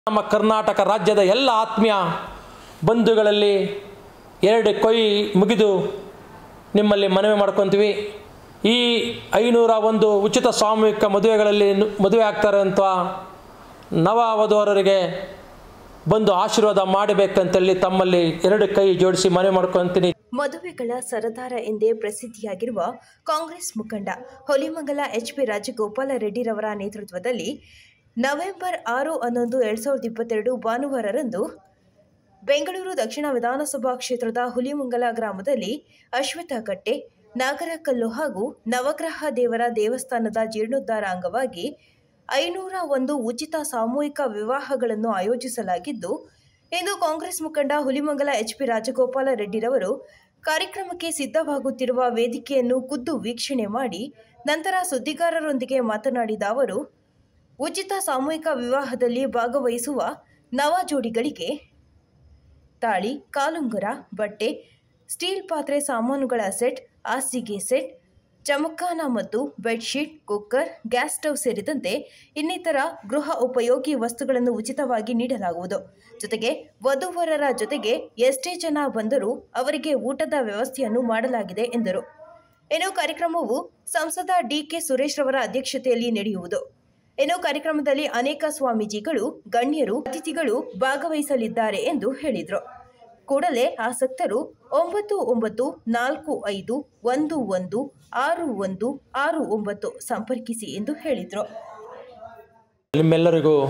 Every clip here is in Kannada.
ನಮ್ಮ ಕರ್ನಾಟಕ ರಾಜ್ಯದ ಎಲ್ಲ ಆತ್ಮೀಯ ಬಂಧುಗಳಲ್ಲಿ ಎರಡು ಕೊಯ್ ಮುಗಿದು ನಿಮ್ಮಲ್ಲಿ ಮನವಿ ಮಾಡ್ಕೊತೀವಿ ಈ ಐನೂರ ಒಂದು ಉಚಿತ ಸಾಮೂಹಿಕ ಮದುವೆಗಳಲ್ಲಿ ನು- ಮದುವೆ ಆಗ್ತಾರೆ ಅಂತ ನವ ವಧುವರರಿಗೆ ಬಂದು ಆಶೀರ್ವಾದ ಮಾಡಬೇಕಂತೇಳಿ ತಮ್ಮಲ್ಲಿ ಎರಡು ಕೈ ಜೋಡಿಸಿ ಮನವಿ ಮಾಡ್ಕೊತೀನಿ ಮದುವೆಗಳ ಸರದಾರ ಎಂದೇ ಪ್ರಸಿದ್ಧಿಯಾಗಿರುವ ಕಾಂಗ್ರೆಸ್ ಮುಖಂಡ ಹೊಲಿಮಂಗಲ ಎಚ್ ಪಿ ರಾಜಗೋಪಾಲ ರೆಡ್ಡಿರವರ ನೇತೃತ್ವದಲ್ಲಿ ನವೆಂಬರ್ ಆರು ಹನ್ನೊಂದು ಎರಡ್ ಸಾವಿರದ ಇಪ್ಪತ್ತೆರಡು ಭಾನುವಾರರಂದು ಬೆಂಗಳೂರು ದಕ್ಷಿಣ ವಿಧಾನಸಭಾ ಕ್ಷೇತ್ರದ ಹುಲಿಮಂಗಲ ಗ್ರಾಮದಲ್ಲಿ ಅಶ್ವತ್ಥಕಟ್ಟೆ ನಾಗರಕಲ್ಲು ಹಾಗೂ ನವಗ್ರಹ ದೇವರ ದೇವಸ್ಥಾನದ ಜೀರ್ಣೋದ್ಧಾರ ಅಂಗವಾಗಿ ಐನೂರ ಒಂದು ಉಚಿತ ಸಾಮೂಹಿಕ ವಿವಾಹಗಳನ್ನು ಆಯೋಜಿಸಲಾಗಿದ್ದು ಇಂದು ಕಾಂಗ್ರೆಸ್ ಮುಖಂಡ ಹುಲಿಮಂಗಲ ಎಚ್ ಪಿ ರಾಜಗೋಪಾಲ ರೆಡ್ಡಿರವರು ಕಾರ್ಯಕ್ರಮಕ್ಕೆ ಸಿದ್ಧವಾಗುತ್ತಿರುವ ವೇದಿಕೆಯನ್ನು ಖುದ್ದು ವೀಕ್ಷಣೆ ಮಾಡಿ ನಂತರ ಸುದ್ದಿಗಾರರೊಂದಿಗೆ ಮಾತನಾಡಿದ ಅವರು ಉಚಿತ ಸಾಮೂಹಿಕ ವಿವಾಹದಲ್ಲಿ ಭಾಗವಹಿಸುವ ನವ ಜೋಡಿಗಳಿಗೆ ತಾಳಿ ಕಾಲುಂಗುರ ಬಟ್ಟೆ ಸ್ಟೀಲ್ ಪಾತ್ರೆ ಸಾಮಾನುಗಳ ಸೆಟ್ ಹಾಸಿಗೆ ಸೆಟ್ ಚಮಕಾನ ಮತ್ತು ಬೆಡ್ಶೀಟ್ ಕುಕ್ಕರ್ ಗ್ಯಾಸ್ ಸ್ಟವ್ ಸೇರಿದಂತೆ ಇನ್ನಿತರ ಗೃಹ ಉಪಯೋಗಿ ವಸ್ತುಗಳನ್ನು ಉಚಿತವಾಗಿ ನೀಡಲಾಗುವುದು ಜೊತೆಗೆ ವಧುವರರ ಜೊತೆಗೆ ಎಷ್ಟೇ ಜನ ಬಂದರೂ ಅವರಿಗೆ ಊಟದ ವ್ಯವಸ್ಥೆಯನ್ನು ಮಾಡಲಾಗಿದೆ ಎಂದರು ಇನ್ನು ಕಾರ್ಯಕ್ರಮವು ಸಂಸದ ಡಿಕೆ ಸುರೇಶ್ ರವರ ಅಧ್ಯಕ್ಷತೆಯಲ್ಲಿ ನಡೆಯುವುದು ಇನ್ನು ಕಾರ್ಯಕ್ರಮದಲ್ಲಿ ಅನೇಕ ಸ್ವಾಮೀಜಿಗಳು ಗಣ್ಯರು ಅತಿಥಿಗಳು ಭಾಗವಹಿಸಲಿದ್ದಾರೆ ಎಂದು ಹೇಳಿದರು ಕೂಡಲೇ ಆಸಕ್ತರು ಒಂಬತ್ತು ಒಂಬತ್ತು ನಾಲ್ಕು ಐದು ಒಂದು ಒಂದು ಆರು ಒಂದು ಆರು ಒಂಬತ್ತು ಸಂಪರ್ಕಿಸಿ ಎಂದು ಹೇಳಿದರು ನಿಮ್ಮೆಲ್ಲರಿಗೂ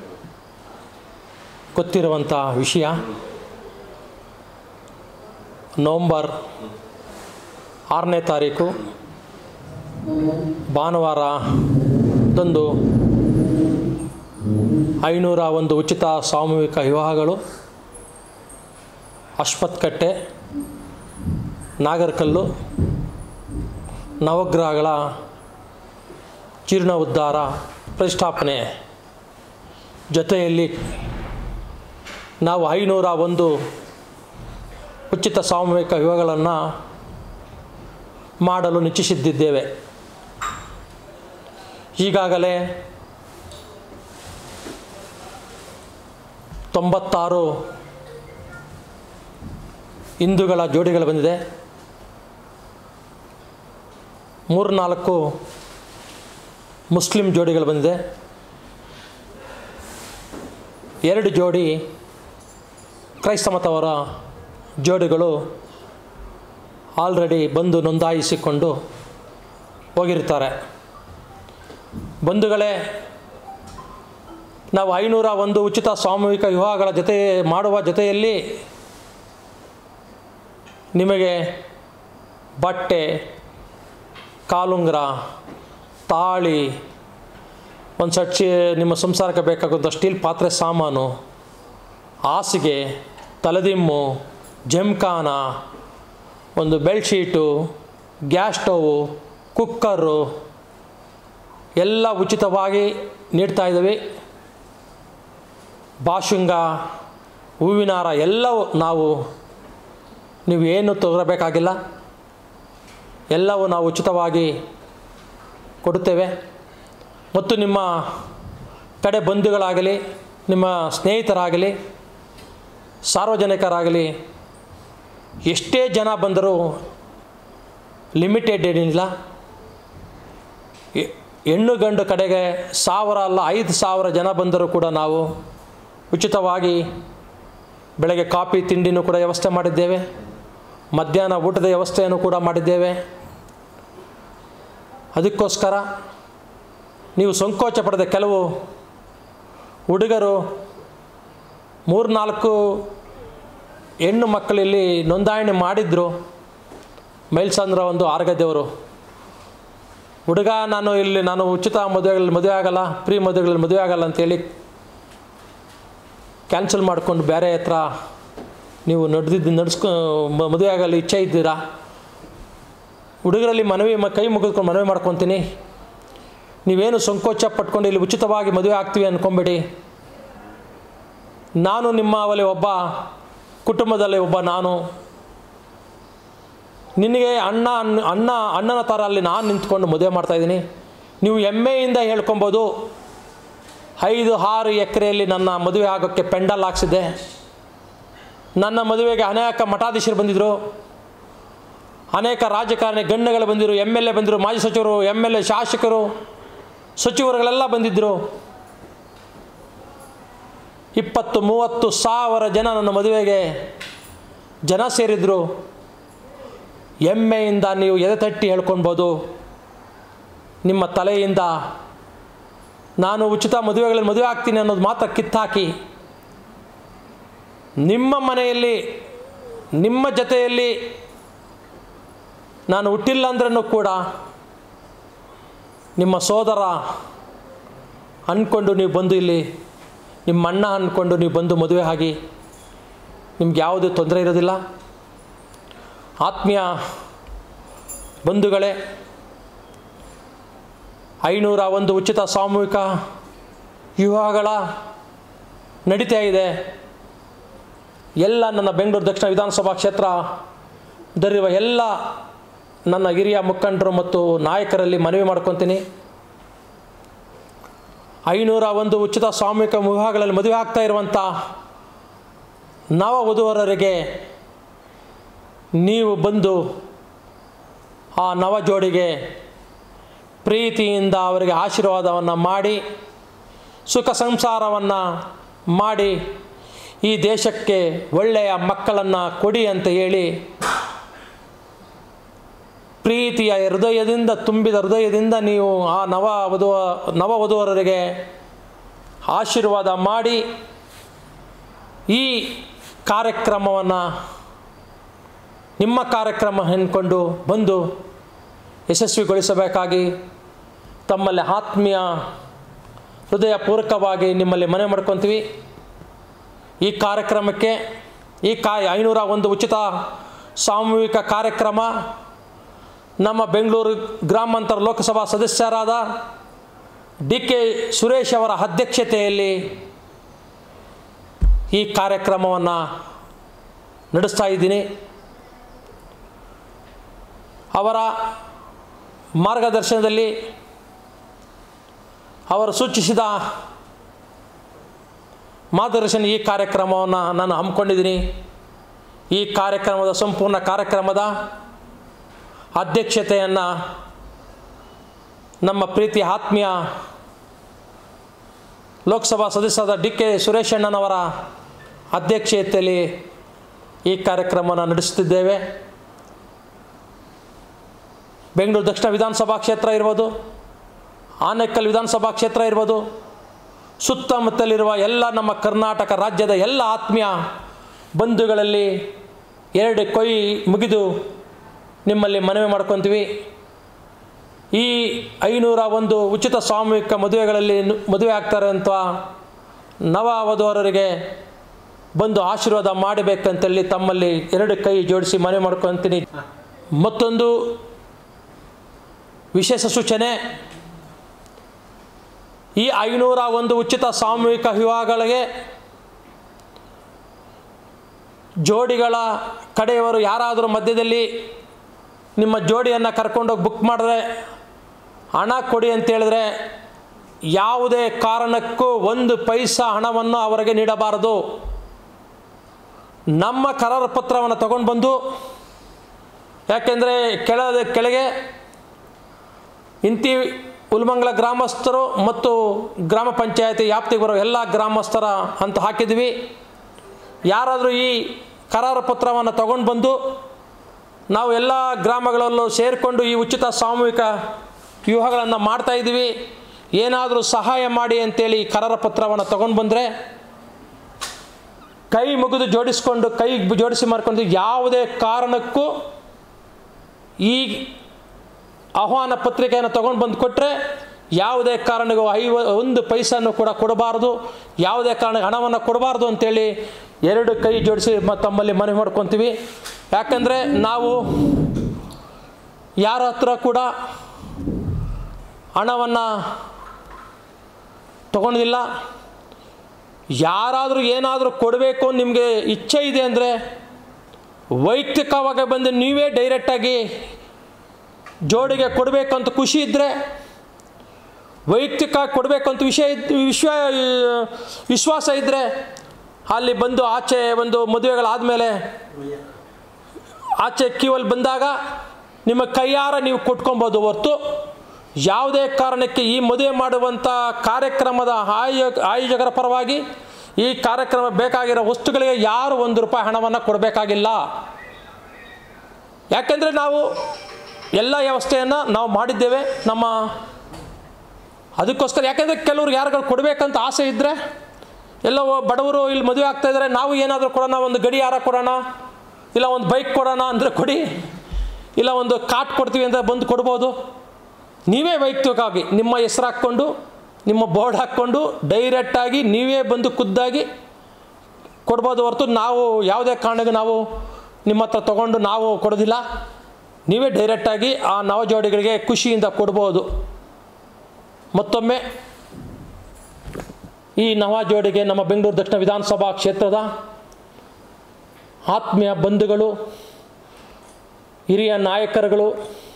ಗೊತ್ತಿರುವಂಥ ವಿಷಯ ನವಂಬರ್ ಆರನೇ ತಾರೀಕು ಭಾನುವಾರದಂದು ಐನೂರ ಒಂದು ಉಚಿತ ಸಾಮೂಹಿಕ ವಿವಾಹಗಳು ಅಶ್ವತ್ಕಟ್ಟೆ ನಾಗರಕಲ್ಲು ನವಗ್ರಹಗಳ ಜೀರ್ಣ ಉದ್ಧಾರ ಪ್ರತಿಷ್ಠಾಪನೆ ಜೊತೆಯಲ್ಲಿ ನಾವು ಐನೂರ ಒಂದು ಉಚಿತ ಸಾಮೂಹಿಕ ವಿವಾಹಗಳನ್ನು ಮಾಡಲು ನಿಶ್ಚಯಿಸಿದ್ದೇವೆ ಈಗಾಗಲೇ ತೊಂಬತ್ತಾರು ಹಿಂದೂಗಳ ಜೋಡಿಗಳು ಬಂದಿದೆ ಮೂರ್ನಾಲ್ಕು ಮುಸ್ಲಿಂ ಜೋಡಿಗಳು ಬಂದಿದೆ ಎರಡು ಜೋಡಿ ಕ್ರೈಸ್ತ ಮತವರ ಜೋಡಿಗಳು ಆಲ್ರೆಡಿ ಬಂದು ನೋಂದಾಯಿಸಿಕೊಂಡು ಹೋಗಿರ್ತಾರೆ ಬಂಧುಗಳೇ ನಾವು ಐನೂರ ಒಂದು ಉಚಿತ ಸಾಮೂಹಿಕ ವಿವಾಹಗಳ ಜೊತೆ ಮಾಡುವ ಜೊತೆಯಲ್ಲಿ ನಿಮಗೆ ಬಟ್ಟೆ ಕಾಲುಂಗುರ ತಾಳಿ ಒಂದು ಸಚ್ಚಿ ನಿಮ್ಮ ಸಂಸಾರಕ್ಕೆ ಬೇಕಾಗುವಂಥ ಸ್ಟೀಲ್ ಪಾತ್ರೆ ಸಾಮಾನು ಹಾಸಿಗೆ ತಲೆದಿಮ್ಮು ಜಮ್ಖಾನ ಒಂದು ಬೆಡ್ಶೀಟು ಗ್ಯಾಸ್ ಸ್ಟೌವು ಕುಕ್ಕರು ಎಲ್ಲ ಉಚಿತವಾಗಿ ನೀಡ್ತಾ ಇದ್ದೀವಿ ಬಾಶುಂಗ ಹೂವಿನಾರ ಎಲ್ಲವೂ ನಾವು ನೀವು ಏನು ತಗೋಬೇಕಾಗಿಲ್ಲ ಎಲ್ಲವೂ ನಾವು ಉಚಿತವಾಗಿ ಕೊಡುತ್ತೇವೆ ಮತ್ತು ನಿಮ್ಮ ಕಡೆ ಬಂಧುಗಳಾಗಲಿ ನಿಮ್ಮ ಸ್ನೇಹಿತರಾಗಲಿ ಸಾರ್ವಜನಿಕರಾಗಲಿ ಎಷ್ಟೇ ಜನ ಬಂದರೂ ಲಿಮಿಟೆಡ್ ಏನಿಲ್ಲ ಎ- ಹೆಣ್ಣು ಗಂಡು ಕಡೆಗೆ ಸಾವಿರ ಅಲ್ಲ ಐದು ಸಾವಿರ ಜನ ಬಂದರೂ ಕೂಡ ನಾವು ಉಚಿತವಾಗಿ ಬೆಳಗ್ಗೆ ಕಾಫಿ ತಿಂಡಿನೂ ಕೂಡ ವ್ಯವಸ್ಥೆ ಮಾಡಿದ್ದೇವೆ ಮಧ್ಯಾಹ್ನ ಊಟದ ವ್ಯವಸ್ಥೆಯನ್ನು ಕೂಡ ಮಾಡಿದ್ದೇವೆ ಅದಕ್ಕೋಸ್ಕರ ನೀವು ಸಂಕೋಚ ಪಡೆದ ಕೆಲವು ಹುಡುಗರು ಮೂರ್ನಾಲ್ಕು ಹೆಣ್ಣು ಮಕ್ಕಳಲ್ಲಿ ನೋಂದಣಿ ಮಾಡಿದ್ರು ಮೈಲ್ಸಂದ್ರ ಒಂದು ಆರ್ಗದೇವರು ಹುಡುಗ ನಾನು ಇಲ್ಲಿ ನಾನು ಉಚಿತ ಮದುವೆಗಳಲ್ಲಿ ಮದುವೆ ಆಗಲ್ಲ ಫ್ರೀ ಮದುವೆಗಳಲ್ಲಿ ಮದುವೆ ಆಗಲ್ಲ ಅಂತೇಳಿ ಕ್ಯಾನ್ಸಲ್ ಮಾಡಿಕೊಂಡು ಬೇರೆ ಹತ್ರ ನೀವು ನಡೆದಿದ್ದು ನಡ್ಸ್ಕೊ ಮ- ಮದುವೆ ಆಗಲು ಇಚ್ಛೆ ಇದ್ದೀರಾ ಹುಡುಗರಲ್ಲಿ ಮನವಿ ಮ ಕೈ ಮುಗಿದ್ಕೊಂಡು ಮನವಿ ಮಾಡ್ಕೊತೀನಿ ನೀವೇನು ಸಂಕೋಚ ಪಟ್ಕೊಂಡು ಇಲ್ಲಿ ಉಚಿತವಾಗಿ ಮದುವೆ ಆಗ್ತೀವಿ ಅಂದ್ಕೊಂಬೇಡಿ ನಾನು ನಿಮ್ಮವಲ್ಲಿ ಒಬ್ಬ ಕುಟುಂಬದಲ್ಲಿ ಒಬ್ಬ ನಾನು ನಿನಗೆ ಅಣ್ಣ ಅಣ್ಣ ಅಣ್ಣ ಅಣ್ಣನ ಥರ ಅಲ್ಲಿ ನಾನು ನಿಂತ್ಕೊಂಡು ಮದುವೆ ಮಾಡ್ತಾಯಿದ್ದೀನಿ ನೀವು ಹೆಮ್ಮೆಯಿಂದ ಹೇಳ್ಕೊಬೋದು ಐದು ಆರು ಎಕರೆಯಲ್ಲಿ ನನ್ನ ಮದುವೆ ಆಗೋಕ್ಕೆ ಪೆಂಡಲ್ ಹಾಕ್ಸಿದ್ದೆ ನನ್ನ ಮದುವೆಗೆ ಅನೇಕ ಮಠಾಧೀಶರು ಬಂದಿದ್ದರು ಅನೇಕ ರಾಜಕಾರಣಿ ಗಣ್ಯಗಳು ಬಂದಿರು ಎಮ್ ಎಲ್ ಎ ಬಂದಿರು ಮಾಜಿ ಸಚಿವರು ಎಮ್ ಎಲ್ ಎ ಶಾಸಕರು ಸಚಿವರುಗಳೆಲ್ಲ ಬಂದಿದ್ದರು ಇಪ್ಪತ್ತು ಮೂವತ್ತು ಸಾವಿರ ಜನ ನನ್ನ ಮದುವೆಗೆ ಜನ ಸೇರಿದರು ಹೆಮ್ಮೆಯಿಂದ ನೀವು ಎದೆ ತಟ್ಟಿ ಹೇಳ್ಕೊಳ್ಬೋದು ನಿಮ್ಮ ತಲೆಯಿಂದ ನಾನು ಉಚಿತ ಮದುವೆಗಳಲ್ಲಿ ಮದುವೆ ಆಗ್ತೀನಿ ಅನ್ನೋದು ಮಾತ್ರ ಕಿತ್ತಾಕಿ ನಿಮ್ಮ ಮನೆಯಲ್ಲಿ ನಿಮ್ಮ ಜೊತೆಯಲ್ಲಿ ನಾನು ಹುಟ್ಟಿಲ್ಲ ಅಂದ್ರೂ ಕೂಡ ನಿಮ್ಮ ಸೋದರ ಅಂದ್ಕೊಂಡು ನೀವು ಬಂದು ಇಲ್ಲಿ ನಿಮ್ಮ ಅಣ್ಣ ಅಂದ್ಕೊಂಡು ನೀವು ಬಂದು ಮದುವೆ ಆಗಿ ನಿಮ್ಗೆ ಯಾವುದೇ ತೊಂದರೆ ಇರೋದಿಲ್ಲ ಆತ್ಮೀಯ ಬಂಧುಗಳೇ ಐನೂರ ಒಂದು ಉಚಿತ ಸಾಮೂಹಿಕ ವಿವಾಹಗಳ ನಡೀತಾ ಇದೆ ಎಲ್ಲ ನನ್ನ ಬೆಂಗಳೂರು ದಕ್ಷಿಣ ವಿಧಾನಸಭಾ ಕ್ಷೇತ್ರದಲ್ಲಿರುವ ಎಲ್ಲ ನನ್ನ ಹಿರಿಯ ಮುಖಂಡರು ಮತ್ತು ನಾಯಕರಲ್ಲಿ ಮನವಿ ಮಾಡ್ಕೊತೀನಿ ಐನೂರ ಒಂದು ಉಚಿತ ಸಾಮೂಹಿಕ ವಿವಾಹಗಳಲ್ಲಿ ಮದುವೆ ಆಗ್ತಾ ಇರುವಂಥ ನವ ವಧುವರರಿಗೆ ನೀವು ಬಂದು ಆ ನವ ಜೋಡಿಗೆ ಪ್ರೀತಿಯಿಂದ ಅವರಿಗೆ ಆಶೀರ್ವಾದವನ್ನು ಮಾಡಿ ಸುಖ ಸಂಸಾರವನ್ನು ಮಾಡಿ ಈ ದೇಶಕ್ಕೆ ಒಳ್ಳೆಯ ಮಕ್ಕಳನ್ನು ಕೊಡಿ ಅಂತ ಹೇಳಿ ಪ್ರೀತಿಯ ಹೃದಯದಿಂದ ತುಂಬಿದ ಹೃದಯದಿಂದ ನೀವು ಆ ನವ ವಧುವ ನವ ವಧುವರರಿಗೆ ಆಶೀರ್ವಾದ ಮಾಡಿ ಈ ಕಾರ್ಯಕ್ರಮವನ್ನು ನಿಮ್ಮ ಕಾರ್ಯಕ್ರಮ ಎನ್ಕೊಂಡು ಬಂದು ಯಶಸ್ವಿಗೊಳಿಸಬೇಕಾಗಿ ತಮ್ಮಲ್ಲಿ ಆತ್ಮೀಯ ಹೃದಯಪೂರ್ವಕವಾಗಿ ನಿಮ್ಮಲ್ಲಿ ಮನೆ ಮಾಡ್ಕೊತೀವಿ ಈ ಕಾರ್ಯಕ್ರಮಕ್ಕೆ ಈ ಕಾ ಐನೂರ ಒಂದು ಉಚಿತ ಸಾಮೂಹಿಕ ಕಾರ್ಯಕ್ರಮ ನಮ್ಮ ಬೆಂಗಳೂರು ಗ್ರಾಮಾಂತರ ಲೋಕಸಭಾ ಸದಸ್ಯರಾದ ಡಿ ಕೆ ಸುರೇಶ್ ಅವರ ಅಧ್ಯಕ್ಷತೆಯಲ್ಲಿ ಈ ಕಾರ್ಯಕ್ರಮವನ್ನು ನಡೆಸ್ತಾ ಇದ್ದೀನಿ ಅವರ ಮಾರ್ಗದರ್ಶನದಲ್ಲಿ ಅವರು ಸೂಚಿಸಿದ ಮಾರ್ಗದರ್ಶನ ಈ ಕಾರ್ಯಕ್ರಮವನ್ನು ನಾನು ಹಮ್ಮಿಕೊಂಡಿದ್ದೀನಿ ಈ ಕಾರ್ಯಕ್ರಮದ ಸಂಪೂರ್ಣ ಕಾರ್ಯಕ್ರಮದ ಅಧ್ಯಕ್ಷತೆಯನ್ನು ನಮ್ಮ ಪ್ರೀತಿ ಆತ್ಮೀಯ ಲೋಕಸಭಾ ಸದಸ್ಯರಾದ ಡಿ ಕೆ ಸುರೇಶಣ್ಣನವರ ಅಧ್ಯಕ್ಷತೆಯಲ್ಲಿ ಈ ಕಾರ್ಯಕ್ರಮವನ್ನು ನಡೆಸುತ್ತಿದ್ದೇವೆ ಬೆಂಗಳೂರು ದಕ್ಷಿಣ ವಿಧಾನಸಭಾ ಕ್ಷೇತ್ರ ಇರ್ಬೋದು ಆನೇಕಲ್ ವಿಧಾನಸಭಾ ಕ್ಷೇತ್ರ ಇರ್ಬೋದು ಸುತ್ತಮುತ್ತಲಿರುವ ಎಲ್ಲ ನಮ್ಮ ಕರ್ನಾಟಕ ರಾಜ್ಯದ ಎಲ್ಲ ಆತ್ಮೀಯ ಬಂಧುಗಳಲ್ಲಿ ಎರಡು ಕೊಯ್ ಮುಗಿದು ನಿಮ್ಮಲ್ಲಿ ಮನವಿ ಮಾಡ್ಕೊತೀವಿ ಈ ಐನೂರ ಒಂದು ಉಚಿತ ಸಾಮೂಹಿಕ ಮದುವೆಗಳಲ್ಲಿ ನು- ಮದುವೆ ಆಗ್ತಾರೆ ಅಂತ ನವ ವಧುವರರಿಗೆ ಬಂದು ಆಶೀರ್ವಾದ ಮಾಡಬೇಕಂತೇಳಿ ತಮ್ಮಲ್ಲಿ ಎರಡು ಕೈ ಜೋಡಿಸಿ ಮನವಿ ಮಾಡ್ಕೊತೀನಿ ಮತ್ತೊಂದು ವಿಶೇಷ ಸೂಚನೆ ಈ ಐನೂರ ಒಂದು ಉಚಿತ ಸಾಮೂಹಿಕ ವಿವಾಹಗಳಿಗೆ ಜೋಡಿಗಳ ಕಡೆಯವರು ಯಾರಾದರೂ ಮಧ್ಯದಲ್ಲಿ ನಿಮ್ಮ ಜೋಡಿಯನ್ನು ಕರ್ಕೊಂಡೋಗಿ ಬುಕ್ ಮಾಡಿದ್ರೆ ಹಣ ಕೊಡಿ ಅಂತ ಹೇಳಿದ್ರೆ ಯಾವುದೇ ಕಾರಣಕ್ಕೂ ಒಂದು ಪೈಸಾ ಹಣವನ್ನು ಅವರಿಗೆ ನೀಡಬಾರದು ನಮ್ಮ ಕರಾರು ಪತ್ರವನ್ನು ತಗೊಂಡು ಬಂದು ಯಾಕೆಂದರೆ ಕೆಳದ ಕೆಳಗೆ ಇಂತಿ ಉಲ್ಮಂಗಲ ಗ್ರಾಮಸ್ಥರು ಮತ್ತು ಗ್ರಾಮ ಪಂಚಾಯತಿ ವ್ಯಾಪ್ತಿಗೆ ಬರೋ ಎಲ್ಲ ಗ್ರಾಮಸ್ಥರ ಅಂತ ಹಾಕಿದ್ವಿ ಯಾರಾದರೂ ಈ ಕರಾರು ಪತ್ರವನ್ನು ತಗೊಂಡು ಬಂದು ನಾವು ಎಲ್ಲ ಗ್ರಾಮಗಳಲ್ಲೂ ಸೇರಿಕೊಂಡು ಈ ಉಚಿತ ಸಾಮೂಹಿಕ ವಿವಾಹಗಳನ್ನು ಮಾಡ್ತಾಯಿದ್ದೀವಿ ಏನಾದರೂ ಸಹಾಯ ಮಾಡಿ ಅಂತೇಳಿ ಈ ಕರಾರ ಪತ್ರವನ್ನು ತಗೊಂಡು ಬಂದರೆ ಕೈ ಮುಗಿದು ಜೋಡಿಸ್ಕೊಂಡು ಕೈ ಜೋಡಿಸಿ ಮಾಡ್ಕೊಂಡು ಯಾವುದೇ ಕಾರಣಕ್ಕೂ ಈ ಆಹ್ವಾನ ಪತ್ರಿಕೆಯನ್ನು ತೊಗೊಂಡು ಬಂದು ಕೊಟ್ಟರೆ ಯಾವುದೇ ಕಾರಣಕ್ಕೂ ಐವ ಒಂದು ಪೈಸನ್ನು ಕೂಡ ಕೊಡಬಾರ್ದು ಯಾವುದೇ ಕಾರಣಕ್ಕೆ ಹಣವನ್ನು ಕೊಡಬಾರ್ದು ಅಂತೇಳಿ ಎರಡು ಕೈ ಜೋಡಿಸಿ ಮ ತಮ್ಮಲ್ಲಿ ಮನವಿ ಮಾಡ್ಕೊತೀವಿ ಯಾಕಂದರೆ ನಾವು ಯಾರ ಹತ್ರ ಕೂಡ ಹಣವನ್ನು ತಗೊಂಡಿಲ್ಲ ಯಾರಾದರೂ ಏನಾದರೂ ಕೊಡಬೇಕು ನಿಮಗೆ ಇಚ್ಛೆ ಇದೆ ಅಂದರೆ ವೈಯಕ್ತಿಕವಾಗಿ ಬಂದು ನೀವೇ ಡೈರೆಕ್ಟಾಗಿ ಜೋಡಿಗೆ ಕೊಡಬೇಕು ಅಂತ ಖುಷಿ ಇದ್ದರೆ ವೈಯಕ್ತಿಕ ಕೊಡಬೇಕು ಅಂತ ವಿಷಯ ಇದ್- ವಿಶ್ವ ವಿಶ್ವಾಸ ಇದ್ದರೆ ಅಲ್ಲಿ ಬಂದು ಆಚೆ ಒಂದು ಮದುವೆಗಳಾದಮೇಲೆ ಆಚೆ ಕ್ಯೂವಲ್ಲಿ ಬಂದಾಗ ನಿಮ್ಮ ಕೈಯಾರ ನೀವು ಕೊಟ್ಕೊಬೋದು ಹೊರ್ತು ಯಾವುದೇ ಕಾರಣಕ್ಕೆ ಈ ಮದುವೆ ಮಾಡುವಂಥ ಕಾರ್ಯಕ್ರಮದ ಆಯೋ ಆಯೋಜಕರ ಪರವಾಗಿ ಈ ಕಾರ್ಯಕ್ರಮ ಬೇಕಾಗಿರೋ ವಸ್ತುಗಳಿಗೆ ಯಾರು ಒಂದು ರೂಪಾಯಿ ಹಣವನ್ನು ಕೊಡಬೇಕಾಗಿಲ್ಲ ಯಾಕೆಂದರೆ ನಾವು ಎಲ್ಲ ವ್ಯವಸ್ಥೆಯನ್ನು ನಾವು ಮಾಡಿದ್ದೇವೆ ನಮ್ಮ ಅದಕ್ಕೋಸ್ಕರ ಯಾಕೆಂದರೆ ಕೆಲವ್ರು ಯಾರಿಗಾರು ಕೊಡಬೇಕಂತ ಆಸೆ ಇದ್ದರೆ ಎಲ್ಲೋ ಬಡವರು ಇಲ್ಲಿ ಮದುವೆ ಆಗ್ತಾ ಇದ್ದಾರೆ ನಾವು ಏನಾದರೂ ಕೊಡೋಣ ಒಂದು ಗಡಿಯಾರ ಕೊಡೋಣ ಇಲ್ಲ ಒಂದು ಬೈಕ್ ಕೊಡೋಣ ಅಂದರೆ ಕೊಡಿ ಇಲ್ಲ ಒಂದು ಕಾಟ್ ಕೊಡ್ತೀವಿ ಅಂತ ಬಂದು ಕೊಡ್ಬೋದು ನೀವೇ ವೈಯಕ್ತಿಕವಾಗಿ ನಿಮ್ಮ ಹೆಸರು ಹಾಕ್ಕೊಂಡು ನಿಮ್ಮ ಬೋರ್ಡ್ ಹಾಕ್ಕೊಂಡು ಡೈರೆಕ್ಟಾಗಿ ನೀವೇ ಬಂದು ಖುದ್ದಾಗಿ ಕೊಡ್ಬೋದು ಹೊರತು ನಾವು ಯಾವುದೇ ಕಾರಣಕ್ಕೂ ನಾವು ನಿಮ್ಮ ಹತ್ರ ತೊಗೊಂಡು ನಾವು ಕೊಡೋದಿಲ್ಲ ನೀವೇ ಡೈರೆಕ್ಟಾಗಿ ಆ ನವಜೋಡಿಗಳಿಗೆ ಖುಷಿಯಿಂದ ಕೊಡ್ಬೋದು ಮತ್ತೊಮ್ಮೆ ಈ ನವ ಜೋಡಿಗೆ ನಮ್ಮ ಬೆಂಗಳೂರು ದಕ್ಷಿಣ ವಿಧಾನಸಭಾ ಕ್ಷೇತ್ರದ ಆತ್ಮೀಯ ಬಂಧುಗಳು ಹಿರಿಯ ನಾಯಕರುಗಳು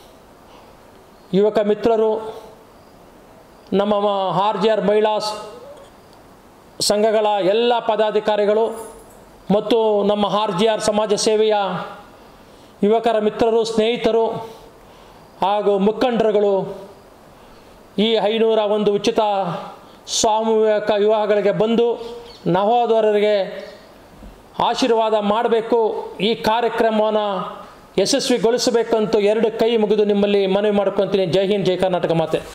ಯುವಕ ಮಿತ್ರರು ನಮ್ಮ ಆರ್ ಜಿ ಆರ್ ಮಹಿಳಾ ಸ್- ಸಂಘಗಳ ಎಲ್ಲ ಪದಾಧಿಕಾರಿಗಳು ಮತ್ತು ನಮ್ಮ ಆರ್ ಜಿ ಆರ್ ಸಮಾಜ ಸೇವೆಯ ಯುವಕರ ಮಿತ್ರರು ಸ್ನೇಹಿತರು ಹಾಗೂ ಮುಖಂಡರುಗಳು ಈ ಐನೂರ ಒಂದು ಉಚಿತ ಸಾಮೂಹಿಕ ವಿವಾಹಗಳಿಗೆ ಬಂದು ನವೋದರರಿಗೆ ಆಶೀರ್ವಾದ ಮಾಡಬೇಕು ಈ ಕಾರ್ಯಕ್ರಮವನ್ನು ಯಶಸ್ವಿಗೊಳಿಸಬೇಕಂತೂ ಎರಡು ಕೈ ಮುಗಿದು ನಿಮ್ಮಲ್ಲಿ ಮನವಿ ಮಾಡ್ಕೊತೀನಿ ಜೈ ಹಿಂದ್ ಜೈ ಕರ್ನಾಟಕ ಮಾತೆ